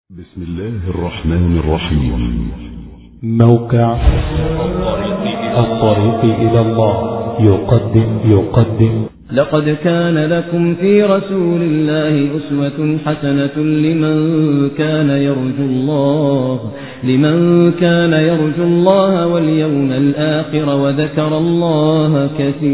بسم الله الرحمن الرحيم موقع الطريق إلى الله يقدم يقدم لقد كان لكم في رسول الله أسوة حسنة لمن كان يرجو الله لمن كان يرجو الله واليوم الآخر وذكر الله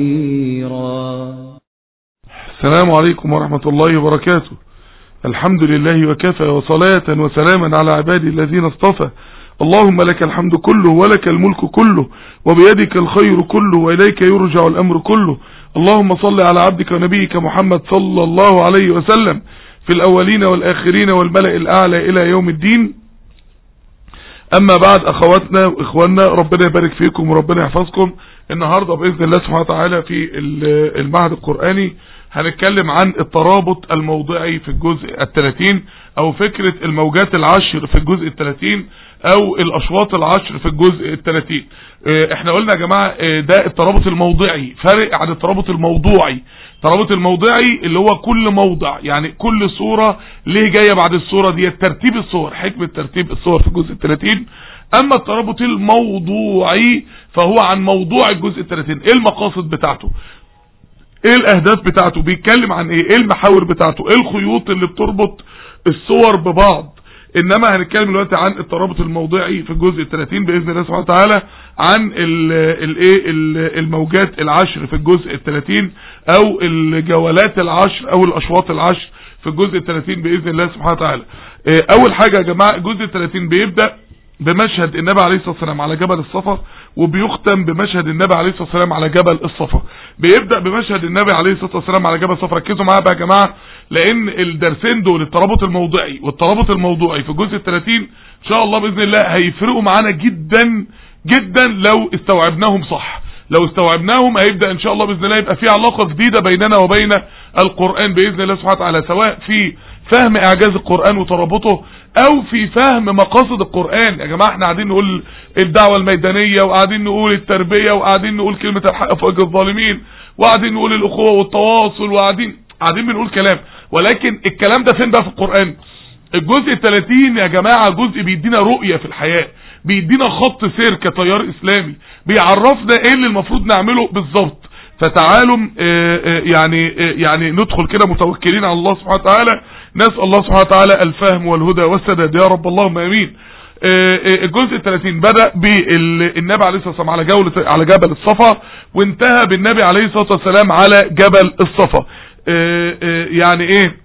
كثيرا السلام عليكم ورحمة الله وبركاته الحمد لله وكفى وصلاة وسلاما على عبادي الذين اصطفى اللهم لك الحمد كله ولك الملك كله وبيدك الخير كله وإليك يرجع الأمر كله اللهم صل على عبدك ونبيك محمد صلى الله عليه وسلم في الأولين والآخرين والملأ الأعلى إلى يوم الدين أما بعد أخواتنا وإخواننا ربنا يبارك فيكم وربنا يحفظكم النهاردة بإذن الله سبحانه وتعالى في المعهد القرآني هنتكلم عن الترابط الموضعي في الجزء الثلاثين او فكرة الموجات العشر في الجزء الثلاثين او الاشواط العشر في الجزء الثلاثين احنا قلنا يا جماعة ده الترابط الموضعي فرق عن الترابط الموضوعي الترابط الموضعي اللي هو كل موضع يعني كل صورة ليه جاية بعد الصورة دي ترتيب الصور حكمة ترتيب الصور في الجزء الثلاثين اما الترابط الموضوعي فهو عن موضوع الجزء الثلاثين ايه المقاصد بتاعته ايه الاهداف بتاعته بيتكلم عن ايه ايه المحاور بتاعته ايه الخيوط اللي بتربط الصور ببعض انما هنتكلم دلوقتي عن الترابط الموضعي في الجزء ال30 باذن الله سبحانه وتعالى عن الايه الموجات العشر في الجزء ال30 او الجولات العشر او الاشواط العشر في الجزء ال30 باذن الله سبحانه وتعالى اول حاجه يا جماعه الجزء ال30 بيبدا بمشهد النبي عليه الصلاه والسلام على جبل الصفا وبيختم بمشهد النبي عليه الصلاه والسلام على جبل الصفا بيبدا بمشهد النبي عليه الصلاه والسلام على جبل الصفا ركزوا معايا بقى يا جماعه لان الدرسين دول الترابط الموضعي والترابط الموضوعي في الجزء ال30 ان شاء الله باذن الله هيفرقوا معانا جدا جدا لو استوعبناهم صح لو استوعبناهم هيبدا ان شاء الله باذن الله يبقى في علاقه جديده بيننا وبين القران باذن الله سبحانه وتعالى سواء في فهم اعجاز القرآن وترابطه او في فهم مقاصد القرآن يا جماعة احنا قاعدين نقول الدعوة الميدانية وقاعدين نقول التربية وقاعدين نقول كلمة الحق فوق الظالمين وقاعدين نقول الاخوة والتواصل وقاعدين قاعدين بنقول كلام ولكن الكلام ده فين بقى في القرآن الجزء الثلاثين يا جماعة جزء بيدينا رؤية في الحياة بيدينا خط سير كتيار اسلامي بيعرفنا ايه اللي المفروض نعمله بالظبط فتعالوا يعني يعني ندخل كده متوكلين على الله سبحانه وتعالى نسأل الله سبحانه وتعالى الفهم والهدى والسداد يا رب اللهم امين الجزء الثلاثين بدأ بالنبي عليه الصلاة والسلام على جولة على جبل الصفا وانتهى بالنبي عليه الصلاة والسلام على جبل الصفا يعني ايه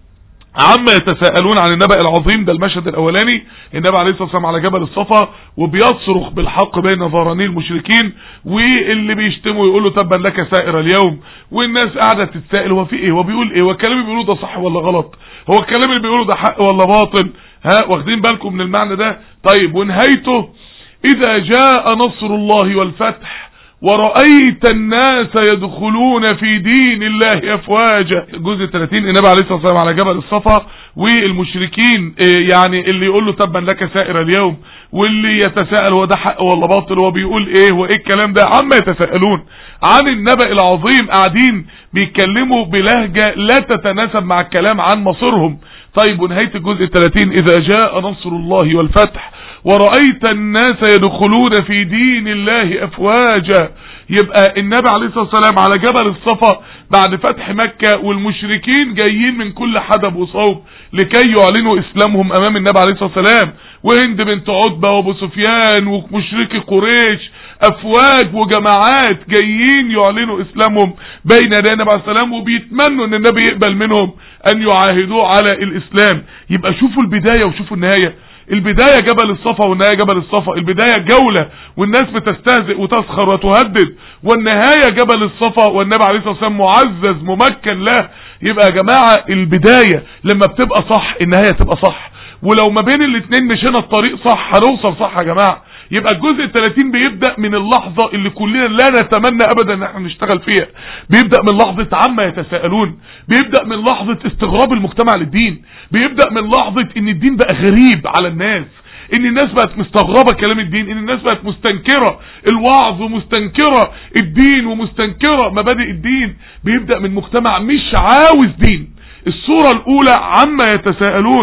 عما يتساءلون عن النبأ العظيم ده المشهد الاولاني النبي عليه الصلاه والسلام على جبل الصفا وبيصرخ بالحق بين ظهراني المشركين واللي بيشتموا يقولوا تبا لك سائر اليوم والناس قاعده تتساءل هو في ايه هو بيقول ايه هو الكلام اللي بيقوله ده صح ولا غلط هو الكلام اللي بيقوله ده حق ولا باطل ها واخدين بالكم من المعنى ده طيب ونهايته اذا جاء نصر الله والفتح ورأيت الناس يدخلون في دين الله أفواجا الجزء 30 النبي عليه الصلاة والسلام على جبل الصفا والمشركين يعني اللي يقول له تبا لك سائر اليوم واللي يتساءل هو ده حق ولا باطل هو بيقول ايه وايه الكلام ده عما يتساءلون عن النبأ العظيم قاعدين بيتكلموا بلهجة لا تتناسب مع الكلام عن مصيرهم طيب ونهاية الجزء 30 إذا جاء نصر الله والفتح ورأيت الناس يدخلون في دين الله أفواجا يبقى النبي عليه الصلاة والسلام على جبل الصفا بعد فتح مكة والمشركين جايين من كل حدب وصوب لكي يعلنوا إسلامهم أمام النبي عليه الصلاة والسلام وهند بنت عتبة وابو سفيان ومشركي قريش أفواج وجماعات جايين يعلنوا إسلامهم بين يدي النبي عليه السلام وبيتمنوا أن النبي يقبل منهم أن يعاهدوه على الإسلام يبقى شوفوا البداية وشوفوا النهاية البداية جبل الصفا والنهاية جبل الصفا البداية جولة والناس بتستهزئ وتسخر وتهدد والنهاية جبل الصفا والنبي عليه الصلاة والسلام معزز ممكن له يبقى يا جماعة البداية لما بتبقى صح النهاية تبقى صح ولو ما بين الاثنين مشينا الطريق صح هنوصل صح يا جماعة يبقى الجزء الثلاثين بيبدأ من اللحظة اللي كلنا لا نتمنى ابدا ان احنا نشتغل فيها بيبدأ من لحظة عما يتساءلون بيبدأ من لحظة استغراب المجتمع للدين بيبدأ من لحظة ان الدين بقى غريب على الناس ان الناس بقت مستغربة كلام الدين ان الناس بقت مستنكرة الوعظ ومستنكرة الدين ومستنكرة مبادئ الدين بيبدأ من مجتمع مش عاوز دين الصورة الاولى عما يتساءلون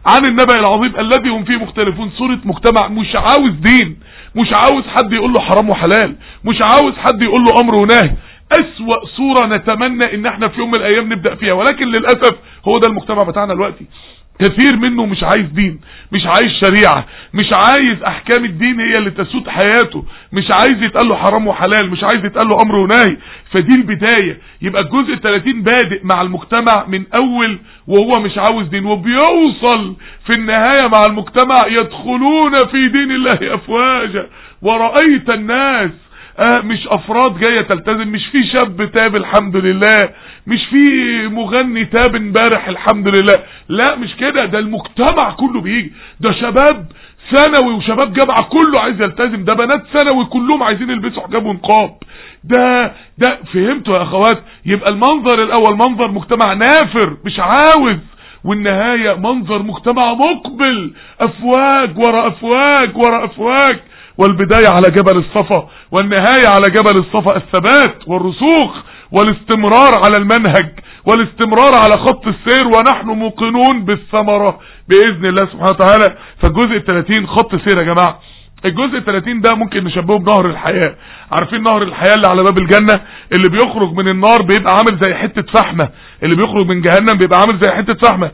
عن النبأ العظيم الذي هم فيه مختلفون صورة مجتمع مش عاوز دين مش عاوز حد يقول له حرام وحلال مش عاوز حد يقول له امر ونهي اسوأ صورة نتمنى ان احنا في يوم من الايام نبدأ فيها ولكن للأسف هو ده المجتمع بتاعنا دلوقتي كثير منه مش عايز دين مش عايز شريعة مش عايز احكام الدين هي اللي تسود حياته مش عايز يتقال له حرام وحلال مش عايز يتقال له امر ونهي فدي البداية يبقى الجزء 30 بادئ مع المجتمع من اول وهو مش عاوز دين وبيوصل في النهاية مع المجتمع يدخلون في دين الله افواجا ورأيت الناس آه مش افراد جاية تلتزم مش في شاب تاب الحمد لله مش في مغني تاب امبارح الحمد لله لا مش كده ده المجتمع كله بيجي ده شباب ثانوي وشباب جامعة كله عايز يلتزم ده بنات ثانوي كلهم عايزين يلبسوا حجاب ونقاب ده ده فهمتوا يا اخوات يبقى المنظر الاول منظر مجتمع نافر مش عاوز والنهاية منظر مجتمع مقبل افواج ورا افواج ورا افواج والبداية على جبل الصفا والنهاية على جبل الصفا الثبات والرسوخ والاستمرار على المنهج والاستمرار على خط السير ونحن موقنون بالثمرة بإذن الله سبحانه وتعالى فالجزء الثلاثين خط سير يا جماعة الجزء الثلاثين ده ممكن نشبهه بنهر الحياة عارفين نهر الحياة اللي على باب الجنة اللي بيخرج من النار بيبقى عامل زي حتة فحمة اللي بيخرج من جهنم بيبقى عامل زي حتة فحمة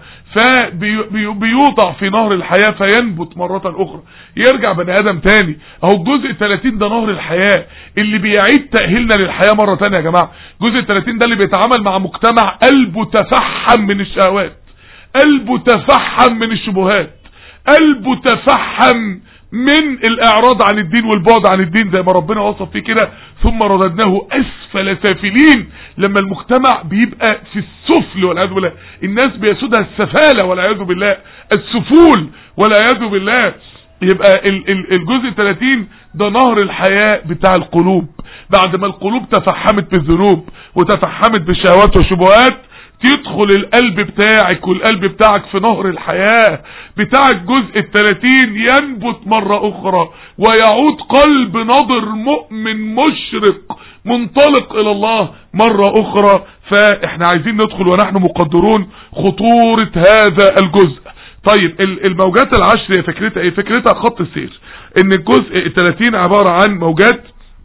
فبيوضع في نهر الحياة فينبت مرة اخرى يرجع بني ادم تاني اهو الجزء الثلاثين ده نهر الحياة اللي بيعيد تأهيلنا للحياة مرة تانية يا جماعة الجزء الثلاثين ده اللي بيتعامل مع مجتمع قلبه تفحم من الشهوات قلبه تفحم من الشبهات قلبه تفحم من الاعراض عن الدين والبعد عن الدين زي ما ربنا وصف فيه كده ثم رددناه اسفل سافلين لما المجتمع بيبقى في السفل والعياذ بالله الناس بيسودها السفالة والعياذ بالله السفول والعياذ بالله يبقى الجزء 30 ده نهر الحياة بتاع القلوب بعد ما القلوب تفحمت بالذنوب وتفحمت بالشهوات والشبهات تدخل القلب بتاعك والقلب بتاعك في نهر الحياة بتاع الجزء الثلاثين ينبت مرة اخرى ويعود قلب ناظر مؤمن مشرق منطلق الى الله مرة اخرى فاحنا عايزين ندخل ونحن مقدرون خطورة هذا الجزء طيب الموجات العشر هي فكرتها ايه فكرتها خط السير ان الجزء الثلاثين عبارة عن موجات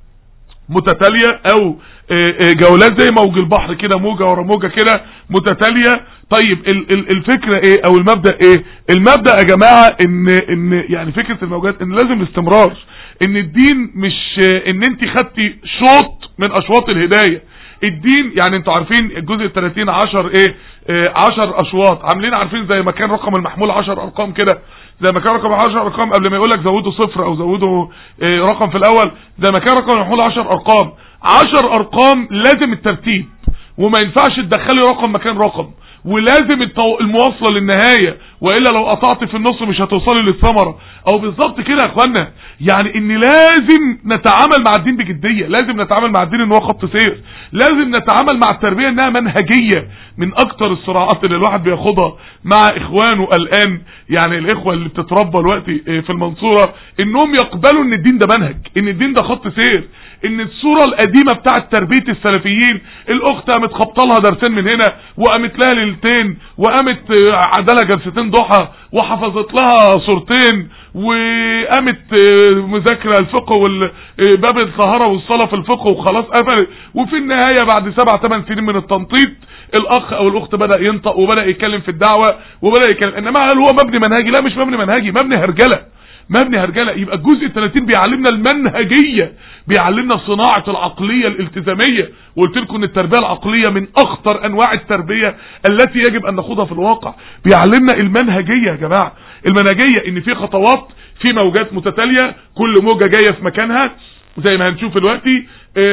متتالية او جولات زي موج البحر كده موجة ورا موجة كده متتالية طيب الفكرة ايه او المبدأ ايه المبدأ يا جماعة ان ان يعني فكرة الموجات ان لازم استمرار ان الدين مش ان انت خدتي شوط من اشواط الهداية الدين يعني انتوا عارفين الجزء ال 30 10 ايه 10 اشواط عاملين عارفين زي ما كان رقم المحمول 10 ارقام كده زي ما كان رقم 10 ارقام قبل ما يقول لك زودوا صفر او زودوا ايه رقم في الاول زي ما كان رقم المحمول 10 ارقام 10 ارقام لازم الترتيب وما ينفعش تدخلي رقم مكان رقم ولازم المواصلة للنهاية وإلا لو قطعت في النص مش هتوصلي للثمرة او بالظبط كده يا اخوانا يعني ان لازم نتعامل مع الدين بجدية لازم نتعامل مع الدين ان هو خط سير لازم نتعامل مع التربية انها منهجية من اكتر الصراعات اللي الواحد بياخدها مع اخوانه الان يعني الاخوة اللي بتتربى دلوقتي في المنصورة انهم يقبلوا ان الدين ده منهج ان الدين ده خط سير ان الصورة القديمة بتاعت تربية السلفيين الاخت قامت خبطلها درسين من هنا وقامت لها ليلتين وقامت عدلها جلستين ضحى وحفظت لها صورتين وقامت مذاكرة الفقه وباب الطهارة والصلاة في الفقه وخلاص قفلت وفي النهاية بعد سبع ثمان سنين من التنطيط الاخ او الاخت بدأ ينطق وبدأ يتكلم في الدعوة وبدأ يتكلم انما هل هو مبني منهجي لا مش مبني منهجي مبني هرجلة مبني هرجلة يبقى الجزء ال 30 بيعلمنا المنهجية بيعلمنا صناعة العقلية الالتزامية وقلت لكم ان التربية العقلية من اخطر انواع التربية التي يجب ان ناخدها في الواقع بيعلمنا المنهجية يا جماعة المنهجية ان في خطوات في موجات متتالية كل موجة جاية في مكانها زي ما هنشوف دلوقتي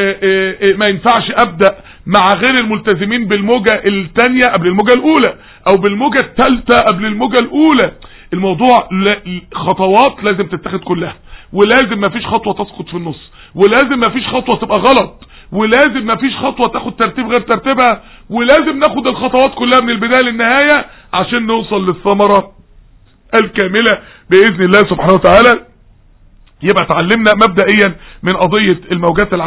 ما ينفعش ابدأ مع غير الملتزمين بالموجة الثانية قبل الموجة الاولى او بالموجة الثالثة قبل الموجة الاولى الموضوع خطوات لازم تتاخد كلها ولازم مفيش خطوة تسقط في النص ولازم مفيش خطوة تبقى غلط ولازم مفيش خطوة تاخد ترتيب غير ترتيبها ولازم ناخد الخطوات كلها من البداية للنهاية عشان نوصل للثمرة الكاملة بإذن الله سبحانه وتعالى يبقى اتعلمنا مبدئيا من قضية الموجات العشر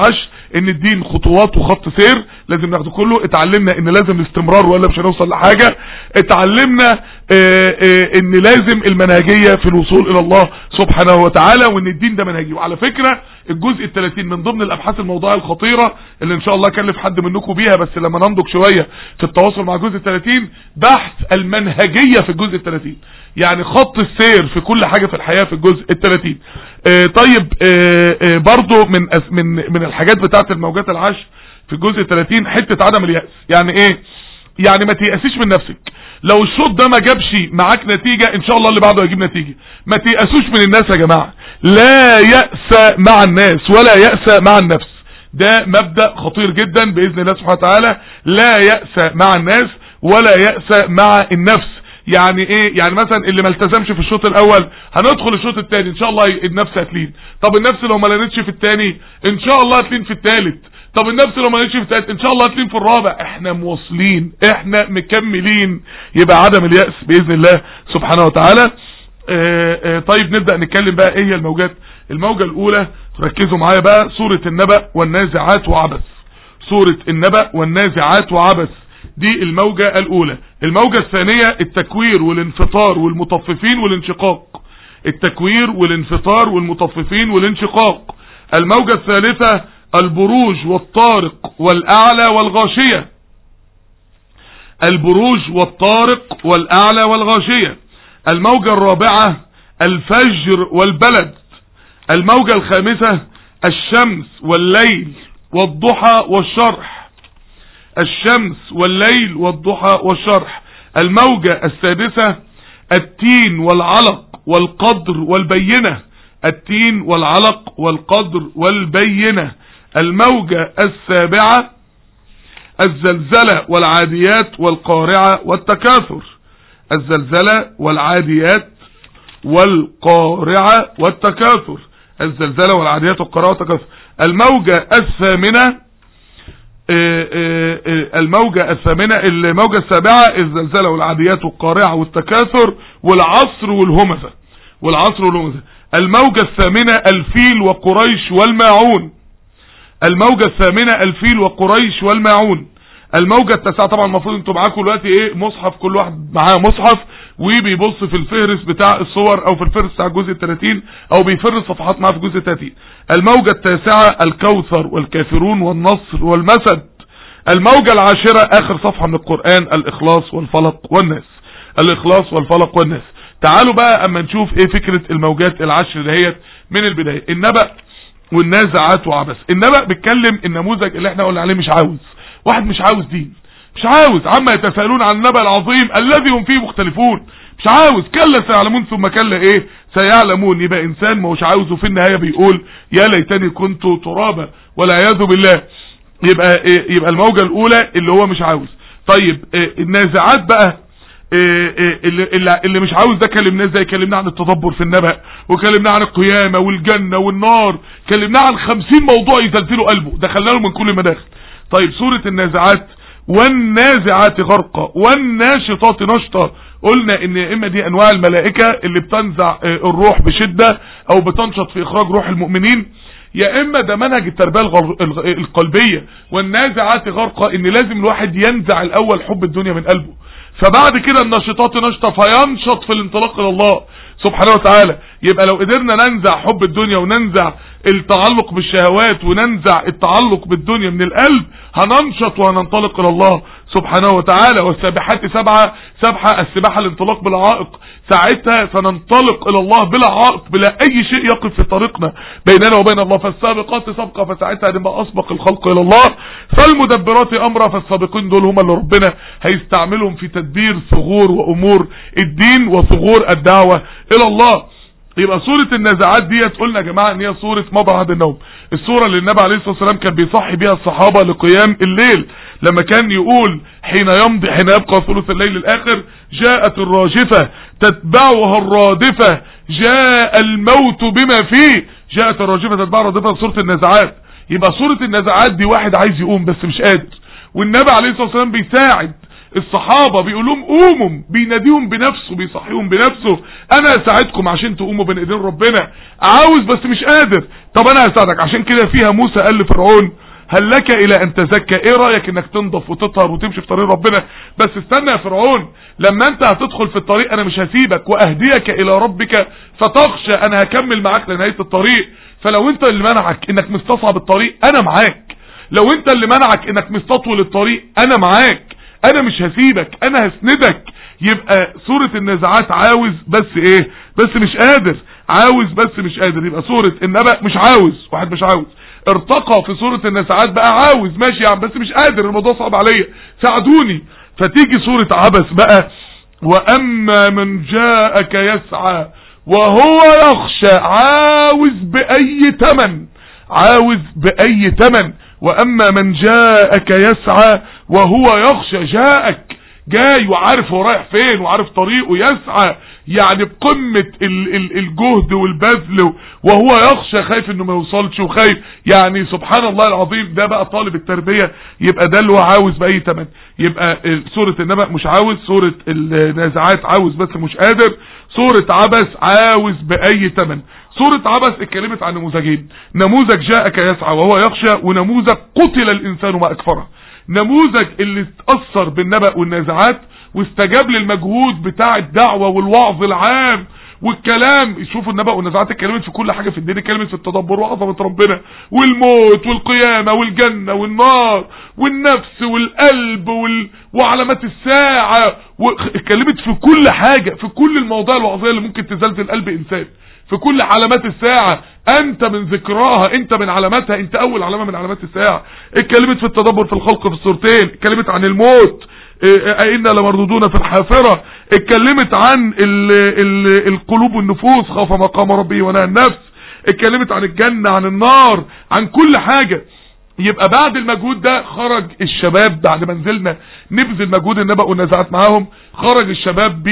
ان الدين خطوات وخط سير لازم ناخده كله اتعلمنا ان لازم الاستمرار ولا مش هنوصل لحاجة اتعلمنا اه اه ان لازم المنهجية في الوصول الى الله سبحانه وتعالى وان الدين ده منهجي وعلى فكرة الجزء الثلاثين من ضمن الابحاث الموضوعية الخطيرة اللي ان شاء الله كلف حد منكم بيها بس لما ننضج شوية في التواصل مع الجزء الثلاثين بحث المنهجية في الجزء الثلاثين يعني خط السير في كل حاجة في الحياة في الجزء الثلاثين اه طيب اه اه برضو من من من الحاجات بتاعت الموجات العشر في الجزء 30 حتة عدم اليأس يعني ايه يعني ما تيأسيش من نفسك لو الشوط ده ما جابش معاك نتيجة ان شاء الله اللي بعده هيجيب نتيجة ما تيأسوش من الناس يا جماعة لا يأس مع الناس ولا يأس مع النفس ده مبدأ خطير جدا بإذن الله سبحانه وتعالى لا يأس مع الناس ولا يأس مع النفس يعني ايه يعني مثلا اللي ما التزمش في الشوط الاول هندخل الشوط الثاني ان شاء الله النفس هتلين طب النفس لو ما لانتش في الثاني ان شاء الله هتلين في الثالث طب النفس لو ما لانتش في الثالث ان شاء الله هتلين في الرابع احنا مواصلين احنا مكملين يبقى عدم اليأس باذن الله سبحانه وتعالى اه اه طيب نبدأ نتكلم بقى ايه هي الموجات الموجة الاولى ركزوا معايا بقى سورة النبأ والنازعات وعبث سورة النبأ والنازعات وعبث دي الموجة الاولى الموجة الثانية التكوير والانفطار والمطففين والانشقاق التكوير والانفطار والمطففين والانشقاق الموجة الثالثة البروج والطارق والاعلى والغاشية البروج والطارق والاعلى والغاشية الموجة الرابعة الفجر والبلد الموجة الخامسة الشمس والليل والضحى والشرح الشمس والليل والضحى والشرح الموجة السادسة التين والعلق والقدر والبينة التين والعلق والقدر والبينة الموجة السابعة الزلزلة والعاديات والقارعة والتكاثر الزلزلة والعاديات والقارعة والتكاثر الزلزلة والعاديات والقارعة والتكاثر الموجة الثامنة الموجة الثامنة الموجة السابعة الزلزلة والعاديات والقارعة والتكاثر والعصر والهمزة والعصر والهمزة الموجة الثامنة الفيل وقريش والماعون الموجة الثامنة الفيل وقريش والماعون الموجة التاسعة طبعا المفروض انتوا معاكم دلوقتي ايه مصحف كل واحد معاه مصحف وبيبص في الفهرس بتاع الصور او في الفهرس بتاع الجزء 30 او بيفر صفحات معاه في الجزء 30 الموجة التاسعة الكوثر والكافرون والنصر والمسد الموجة العاشرة اخر صفحة من القرآن الاخلاص والفلق والناس الاخلاص والفلق والناس تعالوا بقى اما نشوف ايه فكرة الموجات العشر دهيت من البداية النبأ والنازعات وعبس النبأ بيتكلم النموذج اللي احنا قلنا عليه مش عاوز واحد مش عاوز دين مش عاوز عما يتساءلون عن النبأ العظيم الذي هم فيه مختلفون مش عاوز كلا سيعلمون ثم كلا ايه سيعلمون يبقى انسان ما هوش عاوزه في النهاية بيقول يا ليتني كنت ترابا والعياذ بالله يبقى إيه يبقى الموجة الاولى اللي هو مش عاوز طيب إيه النازعات بقى إيه إيه اللي, اللي مش عاوز ده كلمناه ازاي كلمنا عن التدبر في النبأ وكلمنا عن القيامة والجنة والنار كلمنا عن خمسين موضوع يزلزلوا قلبه دخلنا له من كل المداخل طيب سورة النازعات والنازعات غرقا والناشطات نشطا قلنا ان يا اما دي انواع الملائكة اللي بتنزع الروح بشدة او بتنشط في اخراج روح المؤمنين يا اما ده منهج التربية القلبية والنازعات غرقا ان لازم الواحد ينزع الاول حب الدنيا من قلبه فبعد كده النشطات نشطة فينشط في الانطلاق الى الله سبحانه وتعالى يبقى لو قدرنا ننزع حب الدنيا وننزع التعلق بالشهوات وننزع التعلق بالدنيا من القلب هننشط وهننطلق الى الله سبحانه وتعالى والسابحات سبعة سبحة السباحة الانطلاق بلا عائق ساعتها سننطلق الى الله بلا عائق بلا اي شيء يقف في طريقنا بيننا وبين الله فالسابقات سبقة فساعتها نبقى اسبق الخلق الى الله فالمدبرات امرا فالسابقين دول هم اللي ربنا هيستعملهم في تدبير ثغور وامور الدين وثغور الدعوة الى الله يبقى سورة النزاعات ديت قلنا يا جماعة ان هي سورة مضى عهد النوم السورة اللي النبي عليه الصلاة والسلام كان بيصحي بيها الصحابة لقيام الليل لما كان يقول حين يمضي حين يبقى ثلث الليل الاخر جاءت الراجفة تتبعها الرادفة جاء الموت بما فيه جاءت الراجفة تتبعها الرادفة سورة النزاعات يبقى سورة النزاعات دي واحد عايز يقوم بس مش قادر والنبي عليه الصلاة والسلام بيساعد الصحابة بيقول لهم قوموا بيناديهم بنفسه بيصحيهم بنفسه انا اساعدكم عشان تقوموا بين ايدين ربنا عاوز بس مش قادر طب انا هساعدك عشان كده فيها موسى قال لفرعون هل لك الى ان تزكى ايه رأيك انك تنضف وتطهر وتمشي في طريق ربنا بس استنى يا فرعون لما انت هتدخل في الطريق انا مش هسيبك واهديك الى ربك فتخشى انا هكمل معاك لنهاية الطريق فلو انت اللي منعك انك مستصعب الطريق انا معاك لو انت اللي منعك انك مستطول الطريق انا معاك انا مش هسيبك انا هسندك يبقى سورة النزعات عاوز بس ايه بس مش قادر عاوز بس مش قادر يبقى سورة النبأ مش عاوز واحد مش عاوز ارتقى في سورة النزعات بقى عاوز ماشي يا عم بس مش قادر الموضوع صعب عليا ساعدوني فتيجي سورة عبس بقى واما من جاءك يسعى وهو يخشى عاوز باي تمن عاوز باي تمن واما من جاءك يسعى وهو يخشى جاءك جاي وعارف هو رايح فين وعارف طريقه يسعى يعني بقمة ال ال الجهد والبذل وهو يخشى خايف انه ما يوصلش وخايف يعني سبحان الله العظيم ده بقى طالب التربية يبقى ده اللي هو عاوز بأي تمن يبقى سورة النبأ مش عاوز سورة النازعات عاوز بس مش قادر سورة عبس عاوز بأي تمن سورة عبس اتكلمت عن نموذجين نموذج جاءك يسعى وهو يخشى ونموذج قتل الانسان ما اكفره نموذج اللي اتأثر بالنبأ والنازعات واستجاب للمجهود بتاع الدعوة والوعظ العام والكلام شوفوا النبأ والنزعات اتكلمت في كل حاجة في الدين اتكلمت في التدبر وعظمة ربنا والموت والقيامة والجنة والنار والنفس والقلب وال... وعلامات الساعة اتكلمت في كل حاجة في كل المواضيع الوعظية اللي ممكن تزلزل قلب انسان في كل علامات الساعة انت من ذكراها انت من علاماتها انت اول علامة من علامات الساعة اتكلمت في التدبر في الخلق في الصورتين اتكلمت عن الموت ائنا لمردودون في الحافرة اتكلمت عن ال ال القلوب والنفوس خاف مقام ربي ونهى النفس اتكلمت عن الجنة عن النار عن كل حاجة يبقى بعد المجهود ده خرج الشباب بعد ما نزلنا نبذل مجهود النبأ والنزعات معاهم خرج الشباب ب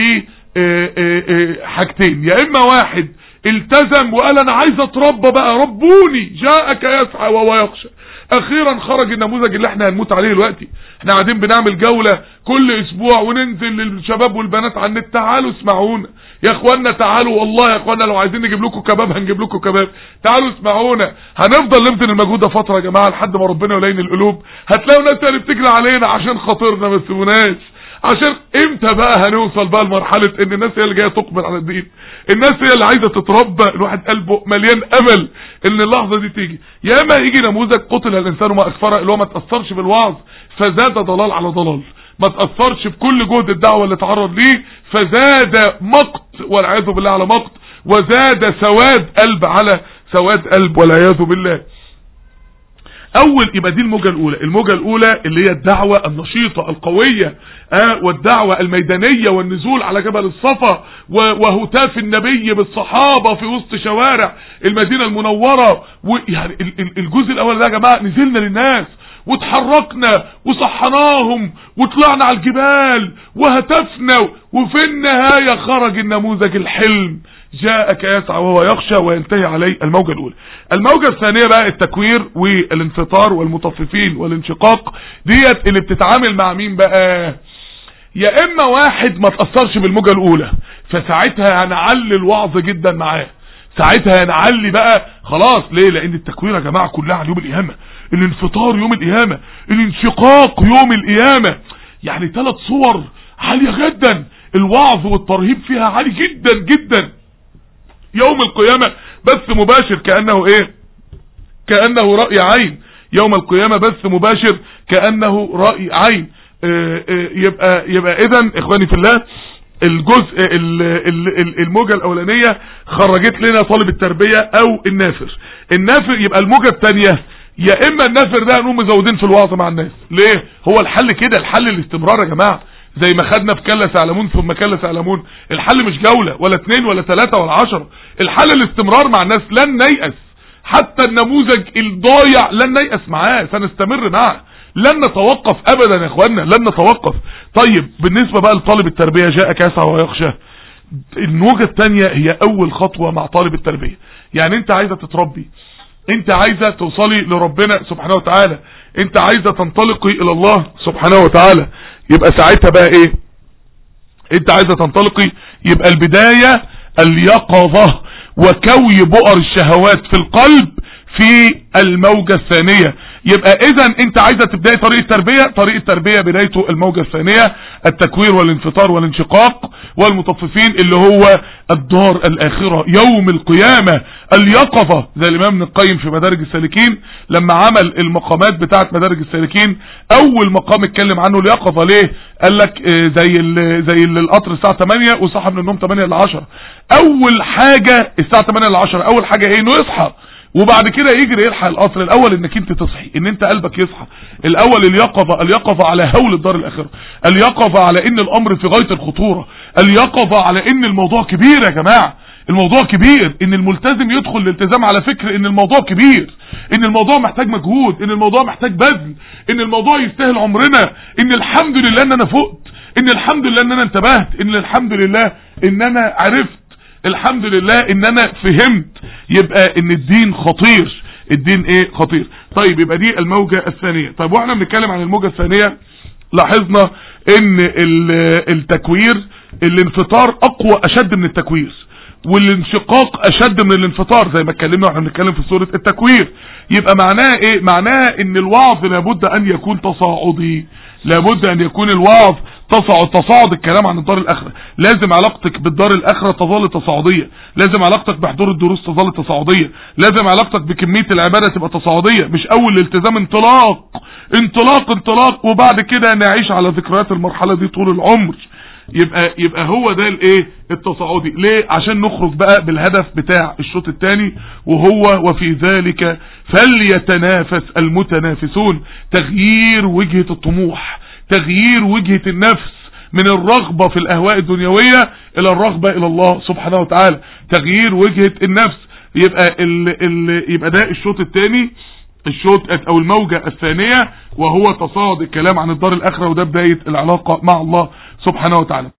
حاجتين يا اما واحد التزم وقال انا عايز اتربى بقى ربوني جاءك يسعى وهو يخشى اخيرا خرج النموذج اللي احنا هنموت عليه دلوقتي احنا قاعدين بنعمل جولة كل اسبوع وننزل للشباب والبنات على النت تعالوا اسمعونا يا اخوانا تعالوا والله يا اخوانا لو عايزين نجيب لكم كباب هنجيب لكم كباب تعالوا اسمعونا هنفضل نبذل المجهود ده فترة يا جماعة لحد ما ربنا يلين القلوب هتلاقوا ناس تاني بتجري علينا عشان خاطرنا ما تسيبوناش عشان امتى بقى هنوصل بقى لمرحلة ان الناس هي اللي جاية تقبل على الدين الناس هي اللي عايزة تتربى الواحد قلبه مليان امل ان اللحظة دي تيجي يا اما يجي نموذج قتل الانسان ما اكفره اللي هو ما تأثرش بالوعظ فزاد ضلال على ضلال ما تأثرش بكل جهد الدعوة اللي تعرض ليه فزاد مقت والعياذ بالله على مقت وزاد سواد قلب على سواد قلب والعياذ بالله اول يبقى دي الموجة الاولى الموجة الاولى اللي هي الدعوة النشيطة القوية آه والدعوة الميدانية والنزول على جبل الصفا وهتاف النبي بالصحابة في وسط شوارع المدينة المنورة ويعني الجزء الاول ده يا جماعة نزلنا للناس واتحركنا وصحناهم وطلعنا على الجبال وهتفنا وفي النهاية خرج النموذج الحلم جاءك يسعى وهو يخشى وينتهي عليه الموجة الأولى الموجة الثانية بقى التكوير والانفطار والمطففين والانشقاق ديت اللي بتتعامل مع مين بقى يا اما واحد ما تأثرش بالموجة الأولى فساعتها هنعلي الوعظ جدا معاه ساعتها هنعلي بقى خلاص ليه لان التكوير يا جماعة كلها على يوم القيامة الانفطار يوم القيامة الانشقاق يوم القيامة يعني ثلاث صور عالية جدا الوعظ والترهيب فيها عالي جدا جدا يوم القيامة بس مباشر كأنه ايه كأنه رأي عين يوم القيامة بس مباشر كأنه رأي عين اه اه يبقى يبقى اذا اخواني في الله الجزء الموجة الاولانية خرجت لنا طالب التربية او النافر النافر يبقى الموجة الثانية يا اما النافر ده نقوم مزودين في الوعظ مع الناس ليه هو الحل كده الحل الاستمرار يا جماعة زي ما خدنا في كلا سعلمون ثم كلا سعلمون الحل مش جولة ولا اتنين ولا تلاتة ولا عشرة الحل الاستمرار مع الناس لن نيأس حتى النموذج الضايع لن نيأس معاه سنستمر معه لن نتوقف ابدا يا اخوانا لن نتوقف طيب بالنسبة بقى لطالب التربية جاءك يسعى ويخشى الموجة الثانية هي اول خطوة مع طالب التربية يعني انت عايزة تتربي انت عايزة توصلي لربنا سبحانه وتعالى انت عايزة تنطلقي الى الله سبحانه وتعالى يبقى ساعتها بقى ايه انت عايزة تنطلقي يبقى البداية اليقظة وكوي بؤر الشهوات في القلب في الموجة الثانية يبقى اذا انت عايزه تبداي طريق التربيه طريق التربيه بدايته الموجه الثانيه التكوير والانفطار والانشقاق والمطففين اللي هو الدار الاخره يوم القيامه اليقظه زي الامام ابن القيم في مدارج السالكين لما عمل المقامات بتاعه مدارج السالكين اول مقام اتكلم عنه اليقظه ليه قال لك آه، زي ال زي ال- القطر الساعه 8 وصحى من النوم 8 ل 10 اول حاجه الساعه 8 ل 10 اول حاجه ايه انه يصحى وبعد كده يجري يلحق القصر الاول انك انت تصحي ان انت قلبك يصحى الاول اليقظه اليقظه على هول الدار الاخره اليقظه على ان الامر في غايه الخطوره اليقظه على ان الموضوع كبير يا جماعه الموضوع كبير ان الملتزم يدخل الالتزام على فكر ان الموضوع كبير ان الموضوع محتاج مجهود ان الموضوع محتاج بذل ان الموضوع يستاهل عمرنا ان الحمد لله ان انا فقت ان الحمد لله ان انا انتبهت ان الحمد لله ان انا عرفت الحمد لله ان انا فهمت يبقى ان الدين خطير الدين ايه خطير طيب يبقى دي الموجة الثانية طيب واحنا بنتكلم عن الموجة الثانية لاحظنا ان ال- التكوير الانفطار اقوى اشد من التكوير والانشقاق اشد من الانفطار زي ما اتكلمنا واحنا بنتكلم في سورة التكوير يبقى معناه ايه معناه ان الوعظ لابد ان يكون تصاعدي لابد ان يكون الوعظ تصاعد تصاعد الكلام عن الدار الاخره لازم علاقتك بالدار الاخره تظل تصاعديه لازم علاقتك بحضور الدروس تظل تصاعديه لازم علاقتك بكميه العباده تبقى تصاعديه مش اول الالتزام انطلاق انطلاق انطلاق وبعد كده نعيش على ذكريات المرحله دي طول العمر يبقى يبقى هو ده الايه التصاعدي ليه عشان نخرج بقى بالهدف بتاع الشوط الثاني وهو وفي ذلك فليتنافس المتنافسون تغيير وجهة الطموح تغيير وجهة النفس من الرغبة في الاهواء الدنيوية الى الرغبة الى الله سبحانه وتعالى تغيير وجهة النفس يبقى ال ال يبقى ده الشوط الثاني الشوط او الموجة الثانية وهو تصاعد الكلام عن الدار الاخرة وده بداية العلاقة مع الله سبحانه وتعالى